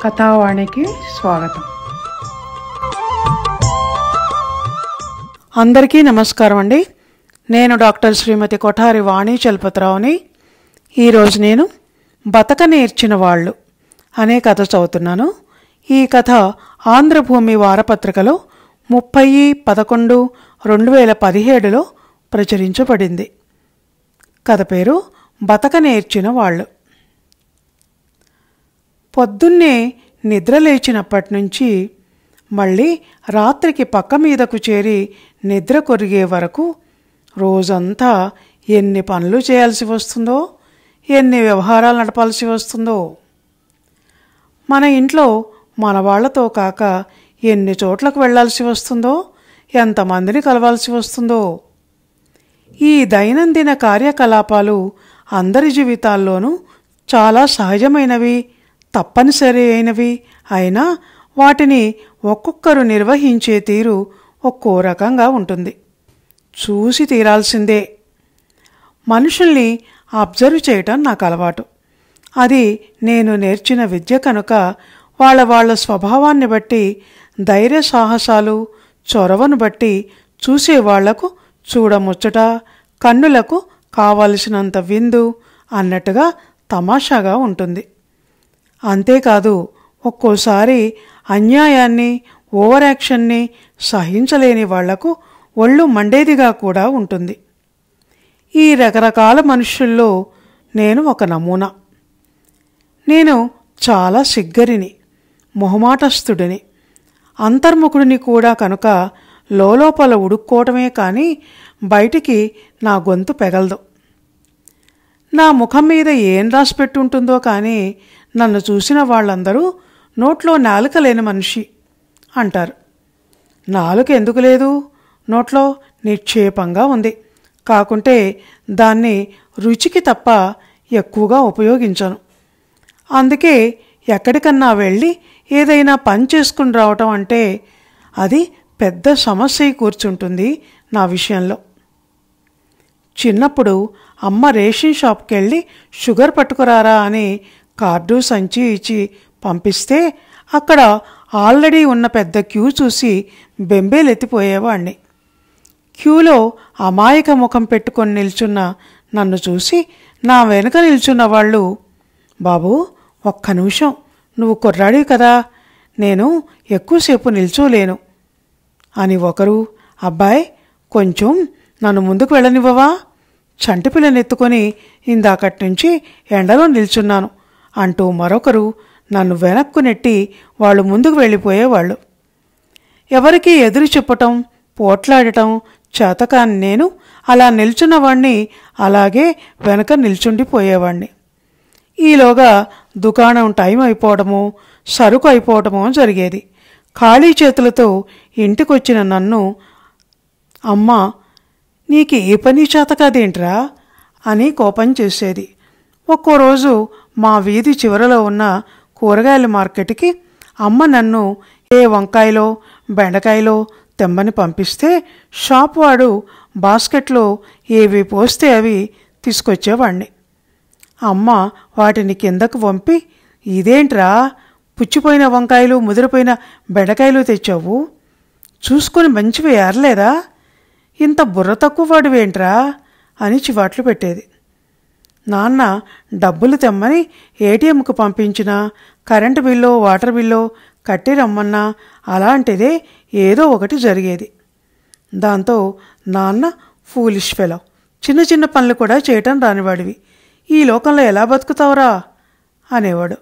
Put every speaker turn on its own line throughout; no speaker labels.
కథావాణికి స్వాగతం అందరికీ నమస్కారం అండి నేను డాక్టర్ శ్రీమతి కొఠారి వాణి చలపతిరావుని ఈరోజు నేను బతక నేర్చిన వాళ్ళు అనే కథ చదువుతున్నాను ఈ కథ ఆంధ్రభూమి వారపత్రికలో ముప్పై పదకొండు రెండు వేల పదిహేడులో ప్రచురించబడింది కథ పేరు బతక నేర్చిన వాళ్ళు పొద్దున్నే నిద్ర లేచినప్పటి నుంచి మళ్ళీ రాత్రికి పక్క మీదకు చేరి నిద్ర కొరిగే వరకు రోజంతా ఎన్ని పనులు చేయాల్సి వస్తుందో ఎన్ని వ్యవహారాలు నడపాల్సి వస్తుందో మన ఇంట్లో మన వాళ్లతో కాక ఎన్ని చోట్లకు వెళ్ళాల్సి వస్తుందో ఎంతమందిని కలవాల్సి వస్తుందో ఈ దైనందిన కార్యకలాపాలు అందరి జీవితాల్లోనూ చాలా సహజమైనవి తప్పనిసరి అయినవి అయినా వాటిని ఒక్కొక్కరు నిర్వహించే తీరు ఒక్కో రకంగా ఉంటుంది చూసి తీరాల్సిందే మనుషుల్ని అబ్జర్వ్ చేయటం నాకు అలవాటు అది నేను నేర్చిన విద్య కనుక వాళ్ళ వాళ్ళ స్వభావాన్ని బట్టి ధైర్య సాహసాలు చొరవను బట్టి చూసేవాళ్లకు చూడముచ్చట కన్నులకు కావలసినంత విందు అన్నట్టుగా తమాషాగా ఉంటుంది అంతేకాదు ఒక్కోసారి అన్యాయాన్ని ఓవర్ యాక్షన్ని సహించలేని వాళ్లకు ఒళ్ళు మండేదిగా కూడా ఉంటుంది ఈ రకరకాల మనుషుల్లో నేను ఒక నమూనా నేను చాలా సిగ్గరిని మొహమాటస్థుడిని అంతర్ముఖుడిని కూడా కనుక లోలోపల ఉడుక్కోవటమే కానీ బయటికి నా గొంతు పెగలదు నా ముఖం మీద ఏం రాసి పెట్టుంటుందో కానీ నన్ను చూసిన వాళ్ళందరూ నోట్లో నాలుక లేని మనిషి అంటారు నాలుక ఎందుకు లేదు నోట్లో నిక్షేపంగా ఉంది కాకుంటే దాన్ని రుచికి తప్ప ఎక్కువగా ఉపయోగించను అందుకే ఎక్కడికన్నా వెళ్ళి ఏదైనా పని చేసుకుని రావటం అంటే అది పెద్ద సమస్య కూర్చుంటుంది నా విషయంలో చిన్నప్పుడు అమ్మ రేషన్ షాప్కి వెళ్ళి షుగర్ పట్టుకురారా అని కార్డు సంచి ఇచ్చి పంపిస్తే అక్కడ ఆల్రెడీ ఉన్న పెద్ద క్యూ చూసి బెంబేలెత్తిపోయేవాణ్ణి క్యూలో అమాయక ముఖం పెట్టుకొని నిల్చున్న నన్ను చూసి నా వెనుక నిల్చున్న వాళ్ళు బాబు ఒక్క నిమిషం నువ్వు కుర్రాడివి కదా నేను ఎక్కువసేపు నిల్చోలేను అని ఒకరు అబ్బాయ్ కొంచెం నన్ను ముందుకు వెళ్ళనివ్వవా చంటి పిల్లనెత్తుకొని ఇందాకటి నుంచి ఎండలో నిల్చున్నాను అంటూ మరొకరు నన్ను వెనక్కు నెట్టి వాళ్ళు ముందుకు వెళ్ళిపోయేవాళ్ళు ఎవరికి ఎదురు చెప్పటం పోట్లాడటం చేతకాని నేను అలా నిల్చున్నవాణ్ణి అలాగే వెనక నిల్చుండిపోయేవాణ్ణి ఈలోగా దుకాణం టైం అయిపోవడము సరుకు అయిపోవడము జరిగేది ఖాళీ చేతులతో ఇంటికొచ్చిన నన్ను అమ్మ నీకు ఏ పని చేత కాదేంట్రా అని కోపం చేసేది ఒక్కో రోజు మా వీధి చివరలో ఉన్న కూరగాయల మార్కెట్కి అమ్మ నన్ను ఏ వంకాయలో బెండకాయలో తెమ్మని పంపిస్తే షాప్ వాడు బాస్కెట్లో ఏవి పోస్తే అవి తీసుకొచ్చేవాణ్ణి అమ్మ వాటిని కిందకు వంపి ఇదేంట్రా పుచ్చిపోయిన వంకాయలు ముదిరిపోయిన బెండకాయలు తెచ్చావు చూసుకొని మంచివి ఏరలేదా ఇంత బుర్ర తక్కువ వాడివేంట్రా అని చివాట్లు పెట్టేది నాన్న డబ్బులు తెమ్మని ఏటీఎంకు పంపించిన కరెంటు బిల్లో వాటర్ బిల్లో కట్టి రమ్మన్నా అలాంటిదే ఏదో ఒకటి జరిగేది దాంతో నాన్న ఫూలిష్ ఫెలో చిన్న చిన్న పనులు కూడా చేయటం రానివాడివి ఈ లోకంలో ఎలా బతుకుతావురా అనేవాడు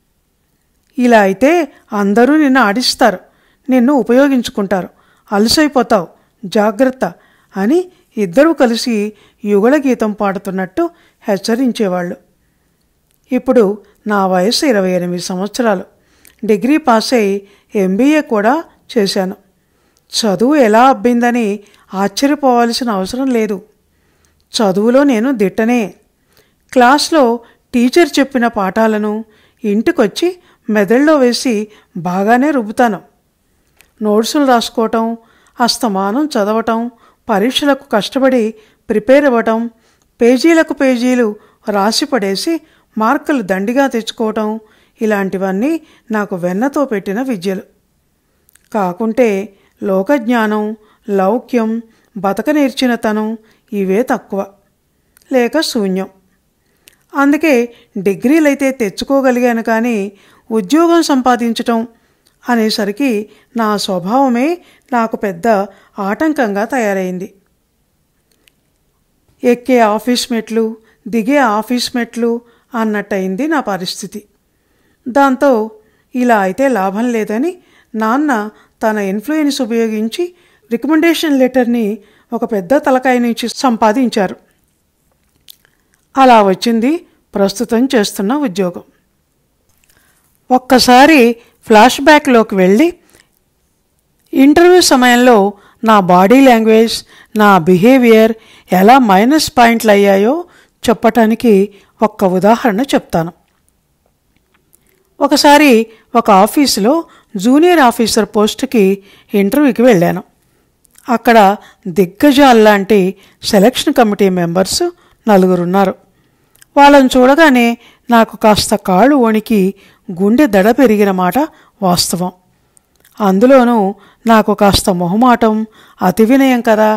ఇలా అయితే అందరూ నిన్ను ఆడిస్తారు నిన్ను ఉపయోగించుకుంటారు అలసైపోతావు జాగ్రత్త అని ఇద్దరూ కలిసి యుగళ గీతం పాడుతున్నట్టు హెచ్చరించేవాళ్ళు ఇప్పుడు నా వయసు ఇరవై ఎనిమిది సంవత్సరాలు డిగ్రీ పాస్ అయి ఎంబీఏ కూడా చేశాను చదువు ఎలా అబ్బిందని ఆశ్చర్యపోవాల్సిన అవసరం లేదు చదువులో నేను దిట్టనే క్లాస్లో టీచర్ చెప్పిన పాఠాలను ఇంటికొచ్చి మెదడులో వేసి బాగానే రుబ్బుతాను నోట్సులు రాసుకోవటం అస్తమానం చదవటం పరీక్షలకు కష్టపడి ప్రిపేర్ అవ్వటం పేజీలకు పేజీలు రాసి పడేసి మార్కులు దండిగా తెచ్చుకోవటం ఇలాంటివన్నీ నాకు వెన్నతో పెట్టిన విద్యలు కాకుంటే లోకజ్ఞానం లౌక్యం బతక నేర్చినతనం ఇవే తక్కువ లేక శూన్యం అందుకే డిగ్రీలైతే తెచ్చుకోగలిగాను కానీ ఉద్యోగం సంపాదించటం అనేసరికి నా స్వభావమే నాకు పెద్ద ఆటంకంగా తయారైంది ఎక్కే ఆఫీస్ మెట్లు దిగే ఆఫీస్ మెట్లు అన్నట్టయింది నా పరిస్థితి దాంతో ఇలా అయితే లాభం లేదని నాన్న తన ఇన్ఫ్లుయెన్స్ ఉపయోగించి రికమెండేషన్ లెటర్ని ఒక పెద్ద తలకాయ నుంచి సంపాదించారు అలా వచ్చింది ప్రస్తుతం చేస్తున్న ఉద్యోగం ఒక్కసారి ఫ్లాష్ బ్యాక్లోకి వెళ్ళి ఇంటర్వ్యూ సమయంలో నా బాడీ లాంగ్వేజ్ నా బిహేవియర్ ఎలా మైనస్ పాయింట్లు అయ్యాయో చెప్పటానికి ఒక్క ఉదాహరణ చెప్తాను ఒకసారి ఒక ఆఫీసులో జూనియర్ ఆఫీసర్ పోస్టుకి ఇంటర్వ్యూకి వెళ్ళాను అక్కడ దిగ్గజాల్లాంటి సెలక్షన్ కమిటీ మెంబర్స్ నలుగురున్నారు వాళ్ళని చూడగానే నాకు కాస్త కాళ్ళు వణికి గుండె దడ పెరిగిన మాట వాస్తవం అందులోనూ నాకు కాస్త మొహమాటం అతి వినయం కదా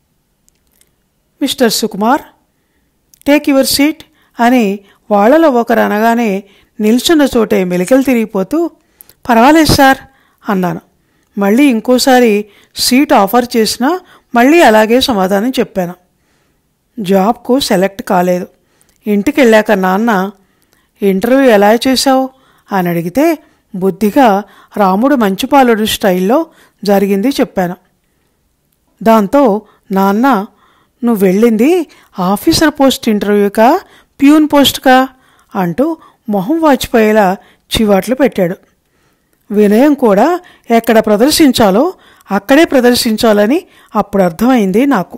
mister Sukumar take your seat అని వాళ్ళలో ఒకరు అనగానే నిల్చున్న చోటే మెలికలు తిరిగిపోతూ పర్వాలేదు సార్ అన్నాను మళ్ళీ ఇంకోసారి సీట్ ఆఫర్ చేసినా మళ్ళీ అలాగే సమాధానం చెప్పాను జాబ్కు సెలెక్ట్ కాలేదు ఇంటికి వెళ్ళాక నాన్న ఇంటర్వ్యూ ఎలా చేశావు అని అడిగితే బుద్ధిగా రాముడు మంచిపాలుడు స్టైల్లో జరిగింది చెప్పాను దాంతో నాన్న నువ్వు వెళ్ళింది ఆఫీసర్ పోస్ట్ ఇంటర్వ్యూకా ప్యూన్ పోస్ట్కా అంటూ మొహం వాచిపోయేలా చివాట్లు పెట్టాడు వినయం కూడా ఎక్కడ ప్రదర్శించాలో అక్కడే ప్రదర్శించాలని అప్పుడు అర్థమైంది నాకు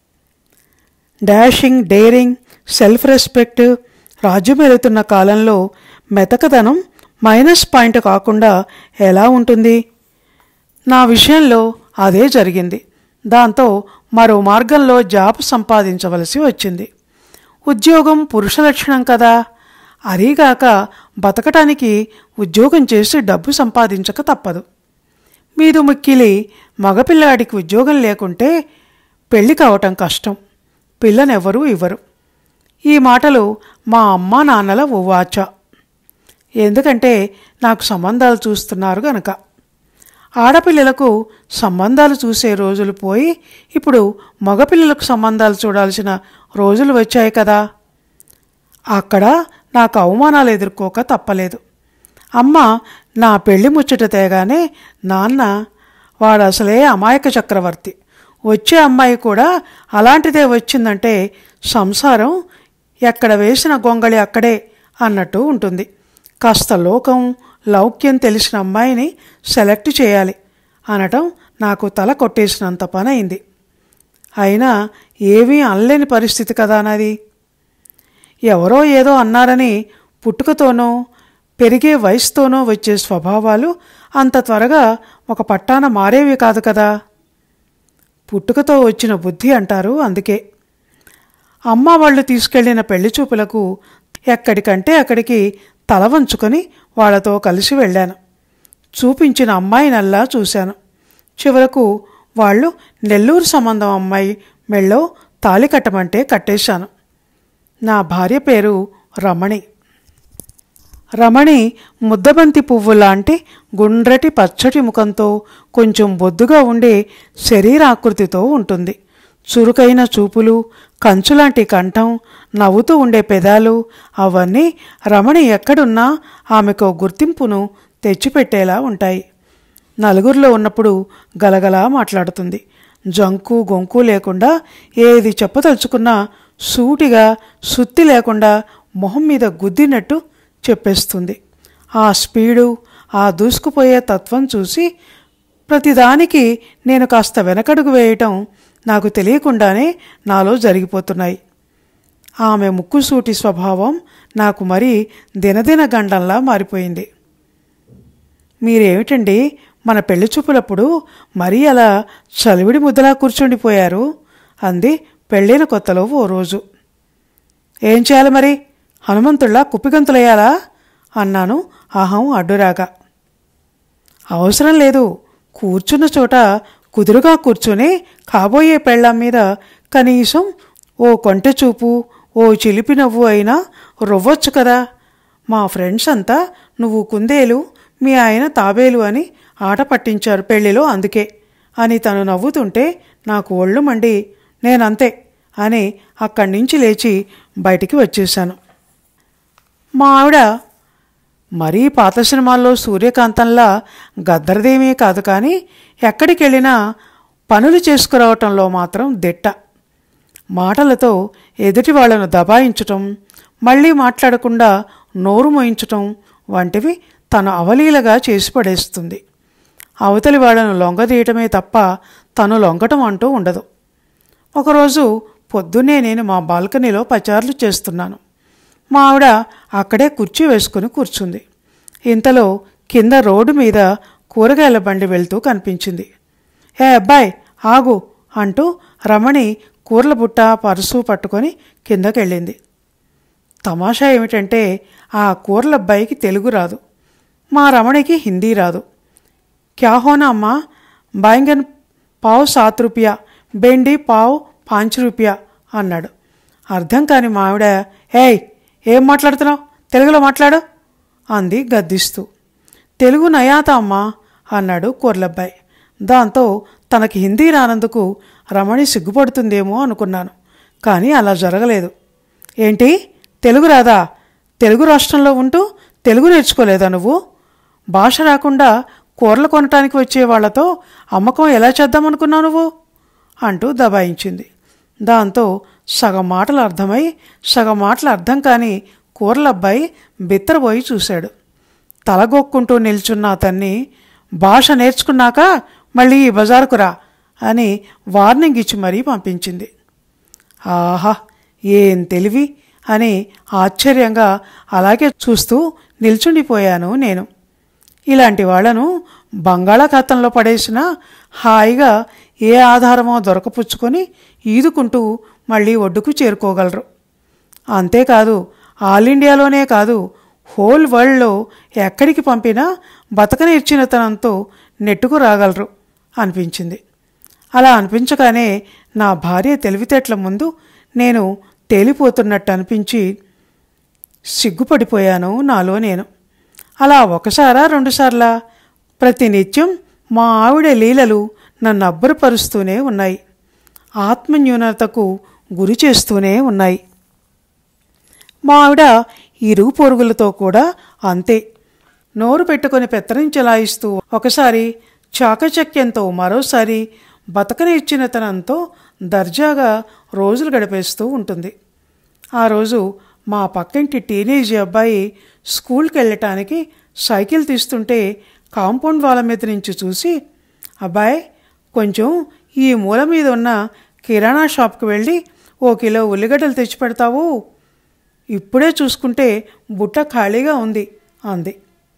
డాషింగ్ డేరింగ్ సెల్ఫ్ రెస్పెక్ట్ రాజ్యమేలుతున్న కాలంలో మెతకదనం మైనస్ పాయింట్ కాకుండా ఎలా ఉంటుంది నా విషయంలో అదే జరిగింది దాంతో మరో మార్గంలో జాబ్ సంపాదించవలసి వచ్చింది ఉద్యోగం పురుష లక్షణం కదా అదీగాక బతకటానికి ఉద్యోగం చేసి డబ్బు సంపాదించక తప్పదు మీదు ముక్కిలి మగపిల్లాడికి ఉద్యోగం లేకుంటే పెళ్లి కావటం కష్టం పిల్లనెవరూ ఇవ్వరు ఈ మాటలు మా అమ్మా నాన్నల ఉవాచ ఎందుకంటే నాకు సంబంధాలు చూస్తున్నారు గనక ఆడపిల్లలకు సంబంధాలు చూసే రోజులు పోయి ఇప్పుడు మగపిల్లలకు సంబంధాలు చూడాల్సిన రోజులు వచ్చాయి కదా అక్కడ నాకు అవమానాలు ఎదుర్కోక తప్పలేదు అమ్మ నా పెళ్లి ముచ్చట తేగానే నాన్న వాడు అసలే అమాయక చక్రవర్తి వచ్చే అమ్మాయి కూడా అలాంటిదే వచ్చిందంటే సంసారం ఎక్కడ వేసిన గొంగళి అక్కడే అన్నట్టు ఉంటుంది కాస్త లోకం లౌక్యం తెలిసిన అమ్మాయిని సెలెక్ట్ చేయాలి అనటం నాకు తల కొట్టేసినంత పని అయింది అయినా ఏమీ అనలేని పరిస్థితి కదా నాది ఎవరో ఏదో అన్నారని పుట్టుకతోనో పెరిగే వయసుతోనో వచ్చే స్వభావాలు అంత త్వరగా ఒక పట్టాన మారేవి కాదు కదా పుట్టుకతో వచ్చిన బుద్ధి అంటారు అందుకే అమ్మ వాళ్ళు తీసుకెళ్లిన పెళ్లి చూపులకు ఎక్కడికంటే అక్కడికి తల వంచుకొని వాళ్ళతో కలిసి వెళ్ళాను చూపించిన అమ్మాయినల్లా చూశాను చివరకు వాళ్ళు నెల్లూరు సంబంధం అమ్మాయి మెళ్ళో తాళి కట్టమంటే కట్టేశాను నా భార్య పేరు రమణి రమణి ముద్దబంతి పువ్వు లాంటి గుండ్రటి పచ్చటి ముఖంతో కొంచెం బొద్దుగా ఉండే శరీరాకృతితో ఉంటుంది చురుకైన చూపులు కంచులాంటి కంఠం నవ్వుతూ ఉండే పెదాలు అవన్నీ రమణి ఎక్కడున్నా ఆమెకు గుర్తింపును తెచ్చిపెట్టేలా ఉంటాయి నలుగురిలో ఉన్నప్పుడు గలగలా మాట్లాడుతుంది జంకు గొంకు లేకుండా ఏది చెప్పదలుచుకున్నా సూటిగా సుత్తి లేకుండా మొహం మీద గుద్దినట్టు చెప్పేస్తుంది ఆ స్పీడు ఆ దూసుకుపోయే తత్వం చూసి ప్రతిదానికి నేను కాస్త వెనకడుగు వేయటం నాకు తెలియకుండానే నాలో జరిగిపోతున్నాయి ఆమె ముక్కుసూటి స్వభావం నాకు మరీ దినదిన గండంలా మారిపోయింది మీరేమిటండి మన పెళ్లి చూపులప్పుడు మరీ అలా చలివిడి ముద్దలా కూర్చుండిపోయారు అంది పెళ్ళైన కొత్తలో ఓ రోజు ఏం చేయాలి మరి హనుమంతుళ్ళ కుప్పిగంతులయ్యాలా అన్నాను అహం అడ్డురాగా అవసరం లేదు కూర్చున్న చోట కుదురుగా కూర్చుని కాబోయే పెళ్ళాం మీద కనీసం ఓ కొంటె చూపు ఓ చిలిపి నవ్వు అయినా రువ్వొచ్చు కదా మా ఫ్రెండ్స్ అంతా నువ్వు కుందేలు మీ ఆయన తాబేలు అని ఆట పట్టించారు పెళ్లిలో అందుకే అని తను నవ్వుతుంటే నాకు ఒళ్ళు మండి నేనంతే అని అక్కడి నుంచి లేచి బయటికి వచ్చేశాను మా ఆవిడ మరీ పాత సినిమాల్లో సూర్యకాంతంలా గద్దరదేమీ కాదు కానీ ఎక్కడికి వెళ్ళినా పనులు చేసుకురావటంలో మాత్రం దిట్ట మాటలతో ఎదుటి వాళ్ళను దబాయించటం మళ్ళీ మాట్లాడకుండా నోరు మోయించటం వంటివి తను అవలీలగా చేసి పడేస్తుంది అవతలి వాళ్ళను లొంగదీయటమే తప్ప తను లొంగటం అంటూ ఉండదు ఒకరోజు పొద్దున్నే నేను మా బాల్కనీలో పచారులు చేస్తున్నాను మా ఆవిడ అక్కడే కుర్చీ వేసుకుని కూర్చుంది ఇంతలో కింద రోడ్డు మీద కూరగాయల బండి వెళ్తూ కనిపించింది ఏ అబ్బాయ్ ఆగు అంటూ రమణి కూరల బుట్ట పరుసు పట్టుకొని కిందకెళ్ళింది తమాషా ఏమిటంటే ఆ కూరల అబ్బాయికి తెలుగు రాదు మా రమణికి హిందీ రాదు క్యా హోనా అమ్మా బాయింగన్ పావు సాత్ రూపాయ బెండి పావు పాంచ్ రూపాయ అన్నాడు అర్థం కాని మావిడ ఏయ్ ఏం మాట్లాడుతున్నావు తెలుగులో మాట్లాడు అంది గద్దిస్తూ తెలుగు నయాత అమ్మా అన్నాడు కూర్లబ్బాయి దాంతో తనకి హిందీ రానందుకు రమణి సిగ్గుపడుతుందేమో అనుకున్నాను కానీ అలా జరగలేదు ఏంటి తెలుగు రాదా తెలుగు రాష్ట్రంలో ఉంటూ తెలుగు నేర్చుకోలేదా నువ్వు భాష రాకుండా కూరలు కొనటానికి వచ్చే వాళ్లతో అమ్మకం ఎలా చేద్దామనుకున్నావు నువ్వు అంటూ దబాయించింది దాంతో సగం మాటలు అర్థమై సగం మాటలు అర్థం కాని కూరల అబ్బాయి బిత్తరపోయి చూశాడు తలగొక్కుంటూ నిల్చున్న అతన్ని భాష నేర్చుకున్నాక మళ్ళీ ఈ బజారుకు రా అని వార్నింగ్ ఇచ్చి మరీ పంపించింది ఆహా ఏం తెలివి అని ఆశ్చర్యంగా అలాగే చూస్తూ నిల్చుండిపోయాను నేను ఇలాంటి వాళ్లను బంగాళాఖాతంలో పడేసిన హాయిగా ఏ ఆధారమో దొరకపుచ్చుకొని ఈదుకుంటూ మళ్ళీ ఒడ్డుకు చేరుకోగలరు అంతేకాదు ఆల్ ఇండియాలోనే కాదు హోల్ వరల్డ్లో ఎక్కడికి పంపినా బతకనేర్చినతనంతో నెట్టుకు రాగలరు అనిపించింది అలా అనిపించగానే నా భార్య తెలివితేటల ముందు నేను తేలిపోతున్నట్టు అనిపించి సిగ్గుపడిపోయాను నాలో నేను అలా ఒకసారా రెండుసార్లా ప్రతినిత్యం మా ఆవిడ లీలలు నన్ను అబ్బురపరుస్తూనే ఉన్నాయి ఆత్మన్యూనతకు గురి చేస్తూనే ఉన్నాయి మా ఆవిడ ఇరుగు పొరుగులతో కూడా అంతే నోరు పెట్టుకొని పెత్తరించలాయిస్తూ ఒకసారి చాకచక్యంతో మరోసారి బతకనిచ్చినతనంతో దర్జాగా రోజులు గడిపేస్తూ ఉంటుంది ఆ రోజు మా పక్కింటి టీనేజ్ అబ్బాయి స్కూల్కి వెళ్ళటానికి సైకిల్ తీస్తుంటే కాంపౌండ్ వాళ్ళ మీద నుంచి చూసి అబ్బాయి కొంచెం ఈ మూల మీద ఉన్న కిరాణా షాప్కి వెళ్ళి ఓ కిలో ఉల్లిగడ్డలు తెచ్చి పెడతావు ఇప్పుడే చూసుకుంటే బుట్ట ఖాళీగా ఉంది అంది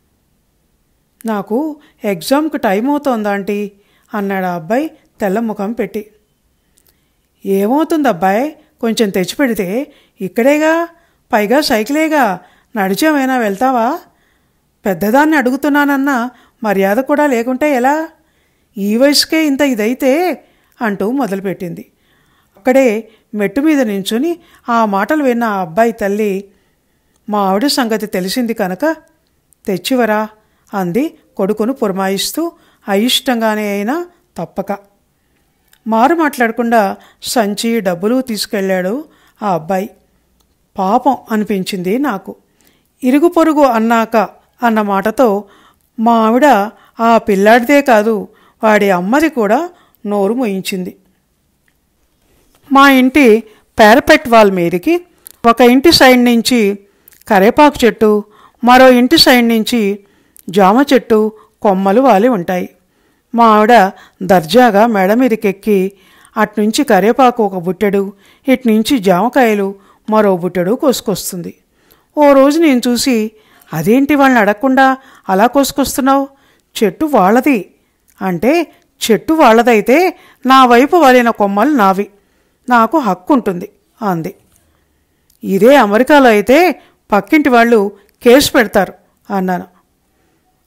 నాకు ఎగ్జామ్కి టైం అవుతోందా ఆంటీ అన్నాడు ఆ అబ్బాయి తెల్ల ముఖం పెట్టి ఏమవుతుంది అబ్బాయి కొంచెం తెచ్చిపెడితే ఇక్కడేగా పైగా సైకిలేగా నడిచేమైనా వెళ్తావా పెద్దదాన్ని అడుగుతున్నానన్న మర్యాద కూడా లేకుంటే ఎలా ఈ వయసుకే ఇంత ఇదైతే అంటూ మొదలుపెట్టింది అక్కడే మెట్టు మీద నించుని ఆ మాటలు విన్న ఆ అబ్బాయి తల్లి మా ఆవిడ సంగతి తెలిసింది కనుక తెచ్చివరా అంది కొడుకును పురమాయిస్తూ అయిష్టంగానే అయినా తప్పక మారు మాట్లాడకుండా సంచి డబ్బులు తీసుకెళ్ళాడు ఆ అబ్బాయి పాపం అనిపించింది నాకు ఇరుగు పొరుగు అన్నాక అన్న మాటతో మా ఆవిడ ఆ పిల్లాడిదే కాదు వాడి అమ్మది కూడా నోరు మోయించింది మా ఇంటి పేరపెట్ వాల్ మీదకి ఒక ఇంటి సైడ్ నుంచి కరేపాకు చెట్టు మరో ఇంటి సైడ్ నుంచి జామ చెట్టు కొమ్మలు వాలి ఉంటాయి మా ఆవిడ దర్జాగా మెడ మీదకెక్కి అట్నుంచి కరేపాకు ఒక బుట్టెడు ఇట్నుంచి జామకాయలు మరో బుట్టెడు కోసుకొస్తుంది ఓ రోజు నేను చూసి అదేంటి వాళ్ళని అడగకుండా అలా కోసుకొస్తున్నావు చెట్టు వాళ్ళది అంటే చెట్టు వాళ్ళదైతే నా వైపు వాలిన కొమ్మలు నావి నాకు హక్కు ఉంటుంది అంది ఇదే అమెరికాలో అయితే పక్కింటి వాళ్ళు కేసు పెడతారు అన్నాను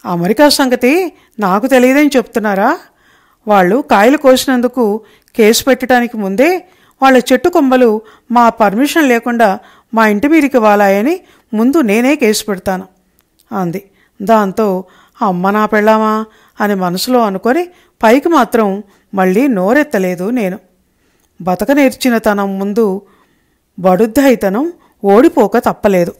అమెరికా సంగతి నాకు తెలియదని చెప్తున్నారా వాళ్ళు కాయలు కోసినందుకు కేసు పెట్టడానికి ముందే వాళ్ళ చెట్టు కొమ్మలు మా పర్మిషన్ లేకుండా మా ఇంటి మీదకి వాలాయని ముందు నేనే కేసు పెడతాను అంది దాంతో అమ్మ నా పెళ్ళామా అని మనసులో అనుకొని పైకి మాత్రం మళ్ళీ నోరెత్తలేదు నేను బతక నేర్చిన తనం ముందు బడుద్దాయితనం ఓడిపోక తప్పలేదు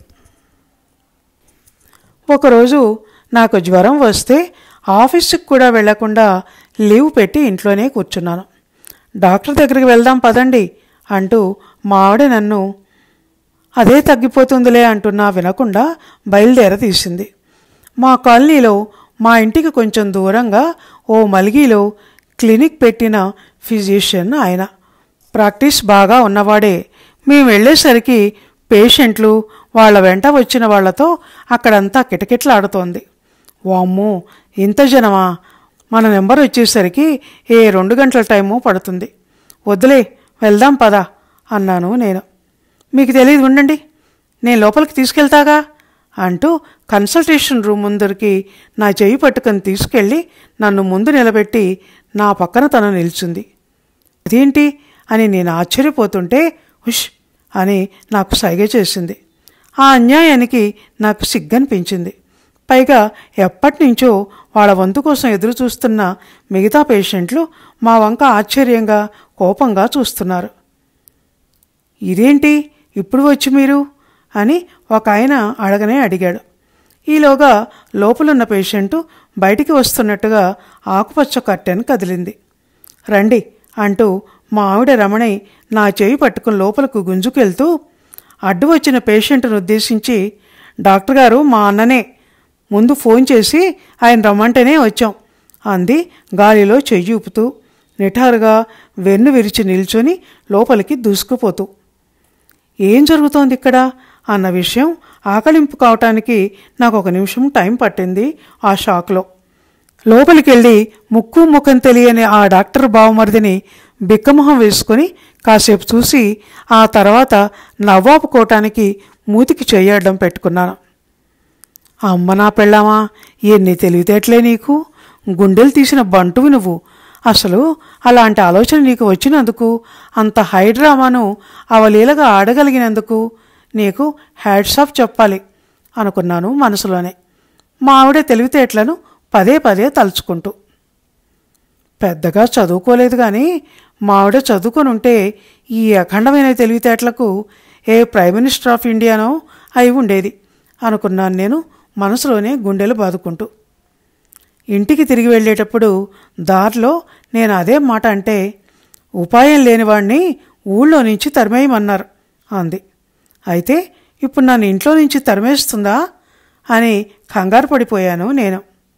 ఒకరోజు నాకు జ్వరం వస్తే ఆఫీస్కి కూడా వెళ్లకుండా లీవ్ పెట్టి ఇంట్లోనే కూర్చున్నాను డాక్టర్ దగ్గరికి వెళ్దాం పదండి అంటూ మా ఆవిడ నన్ను అదే తగ్గిపోతుందిలే అంటున్నా వినకుండా బయలుదేర తీసింది మా కాలనీలో మా ఇంటికి కొంచెం దూరంగా ఓ మలిగిలో క్లినిక్ పెట్టిన ఫిజిషియన్ ఆయన ప్రాక్టీస్ బాగా ఉన్నవాడే మేము వెళ్ళేసరికి పేషెంట్లు వాళ్ళ వెంట వచ్చిన వాళ్లతో అక్కడంతా కిటకిటలాడుతోంది వామ్మో ఇంత జనమా మన నెంబర్ వచ్చేసరికి ఏ రెండు గంటల టైము పడుతుంది వద్దులే వెళ్దాం పదా అన్నాను నేను మీకు తెలియదు ఉండండి నేను లోపలికి తీసుకెళ్తాగా అంటూ కన్సల్టేషన్ రూమ్ ముందరికి నా చెయ్యి పట్టుకొని తీసుకెళ్ళి నన్ను ముందు నిలబెట్టి నా పక్కన తను నిల్చుంది అదేంటి అని నేను ఆశ్చర్యపోతుంటే హుష్ అని నాకు సైగ చేసింది ఆ అన్యాయానికి నాకు సిగ్గనిపించింది పైగా ఎప్పటినుంచో వాళ్ళ వంతు కోసం ఎదురు చూస్తున్న మిగతా పేషెంట్లు మా వంక ఆశ్చర్యంగా కోపంగా చూస్తున్నారు ఇదేంటి ఇప్పుడు వచ్చి మీరు అని ఒక ఆయన అడగనే అడిగాడు ఈలోగా లోపలున్న పేషెంటు బయటికి వస్తున్నట్టుగా ఆకుపచ్చ కట్టెను కదిలింది రండి అంటూ మా ఆవిడ రమణి నా చేయి పట్టుకుని లోపలకు గుంజుకెళ్తూ అడ్డు వచ్చిన పేషెంట్ను ఉద్దేశించి డాక్టర్ గారు మా అన్ననే ముందు ఫోన్ చేసి ఆయన రమ్మంటేనే వచ్చాం అంది గాలిలో చెయ్యి ఊపుతూ నిఠారుగా వెన్ను విరిచి నిల్చొని లోపలికి దూసుకుపోతూ ఏం జరుగుతోంది ఇక్కడ అన్న విషయం ఆకలింపు కావటానికి నాకు ఒక నిమిషం టైం పట్టింది ఆ షాక్లో లోపలికి వెళ్ళి ముక్కు ముఖం తెలియని ఆ డాక్టర్ బావమరిదిని బిక్కమొహం వేసుకొని కాసేపు చూసి ఆ తర్వాత నవ్వాపుకోవటానికి మూతికి చెయ్యడం పెట్టుకున్నాను అమ్మ నా పెళ్ళామా ఎన్ని తెలివితేటలే నీకు గుండెలు తీసిన బంటువి నువ్వు అసలు అలాంటి ఆలోచన నీకు వచ్చినందుకు అంత హై డ్రామాను అవలీలగా ఆడగలిగినందుకు నీకు హ్యాడ్స్ ఆఫ్ చెప్పాలి అనుకున్నాను మనసులోనే మా ఆవిడ తెలివితేటలను పదే పదే తలుచుకుంటూ పెద్దగా చదువుకోలేదు కానీ మా ఆవిడ చదువుకొని ఉంటే ఈ అఖండమైన తెలివితేటలకు ఏ ప్రైమ్ మినిస్టర్ ఆఫ్ ఇండియానో అయి ఉండేది అనుకున్నాను నేను మనసులోనే గుండెలు బాదుకుంటూ ఇంటికి తిరిగి వెళ్ళేటప్పుడు దారిలో నేను అదే మాట అంటే ఉపాయం లేనివాడిని ఊళ్ళో నుంచి తరిమేయమన్నారు అంది అయితే ఇప్పుడు నన్ను ఇంట్లో నుంచి తరిమేస్తుందా అని కంగారు పడిపోయాను నేను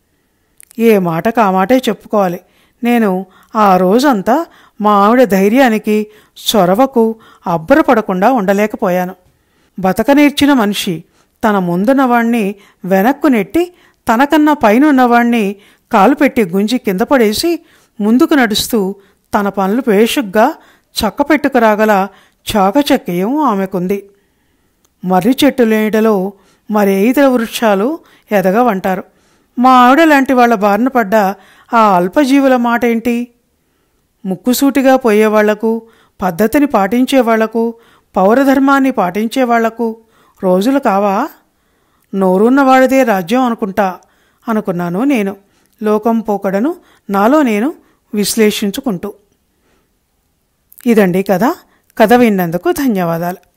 ఏ మాటకు ఆ మాటే చెప్పుకోవాలి నేను ఆ రోజంతా మా ఆవిడ ధైర్యానికి చొరవకు అబ్బరపడకుండా ఉండలేకపోయాను బతక నేర్చిన మనిషి తన ముందున్నవాణ్ణి వెనక్కు నెట్టి తనకన్నా పైన ఉన్నవాణ్ణి కాలు పెట్టి గుంజి కింద పడేసి ముందుకు నడుస్తూ తన పనులు పేషుగ్గా చక్కపెట్టుకురాగల చాకచక్యం ఆమెకుంది మర్రి చెట్టు నీడలో మరి ఇతర వృక్షాలు ఎదగవంటారు మా ఆవిడ లాంటి వాళ్ళ బారిన పడ్డ ఆ అల్పజీవుల మాట ఏంటి ముక్కుసూటిగా పోయేవాళ్లకు పద్ధతిని పాటించే వాళ్లకు పౌరధర్మాన్ని పాటించే వాళ్లకు రోజులు కావా నోరున్నవాడిదే రాజ్యం అనుకుంటా అనుకున్నాను నేను లోకం పోకడను నాలో నేను విశ్లేషించుకుంటూ ఇదండి కథ కథ విన్నందుకు ధన్యవాదాలు